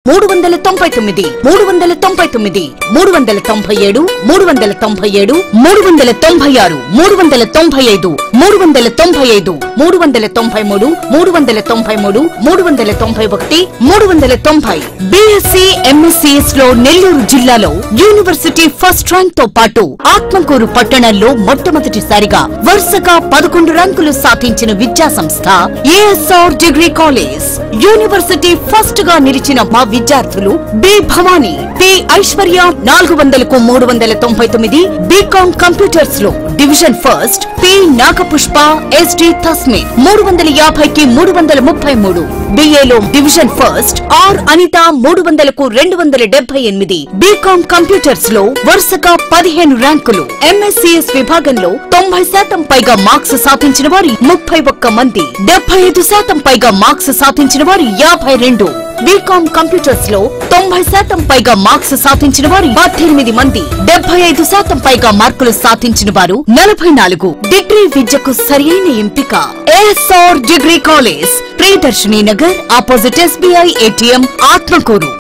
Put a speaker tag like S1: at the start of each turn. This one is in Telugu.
S1: మూడు వందల తొంభై తొమ్మిది మూడు వందల తొంభై తొమ్మిది మూడు వందల తొంభై ఏడు మూడు వందల తొంభై ఏడు మూడు వందల తొంభై ఆరు మూడు వందల తొంభై ఐదు మూడు వందల తొంభై ఐదు మూడు వందల తొంభై మూడు మూడు వందల తొంభై మూడు మూడు వందల తొంభై ఒకటి మూడు వందల తొంభై బీఎస్సీ ఎంఎస్సీఎస్ లో నెల్లూరు జిల్లాలో యూనివర్సిటీ ఫస్ట్ ర్యాంక్ తో పాటు ఆత్మకూరు పట్టణంలో మొట్టమొదటిసారిగా వరుసగా పదకొండు ర్యాంకులు సాధించిన విద్యా సంస్థ ASR degree college university first గా నిలిచిన మా విద్యార్థులు బి భవానీ పి ఐశ్వర్య నాలుగు వందలకు మూడు వందల తొంభై తొమ్మిది బీకాం కంప్యూటర్స్ లో division first P Nagapushpa SD Tasmith మూడు వందల యాభైకి మూడు వందల ముప్పై మూడు బిఏలో డివిజన్ ఫస్ట్ ఆర్ అనిత మూడు వందలకు రెండు వందల డెబ్బై ఎనిమిది బీకాం కంప్యూటర్స్ లో వరుసగా పదిహేను ర్యాంకులు ఎంఎస్సిఎస్ విభాగంలో తొంభై శాతం పైగా మార్క్స్ సాధించిన వారి ముప్పై ఒక్క మంది డెబ్బై ఐదు శాతం పైగా మార్క్స్ సాధించిన వారి యాభై రెండు బీకాం కంప్యూటర్స్ లో తొంభై శాతం పైగా మార్క్స్ సాధించిన వారు పద్దెనిమిది మంది డెబ్బై ఐదు శాతం పైగా మార్కులు సాధించిన వారు నలభై నాలుగు డిగ్రీ విద్యకు సరియైన ఎంపిక ASR degree college Priyadarshini Nagar opposite SBI ATM Atmakur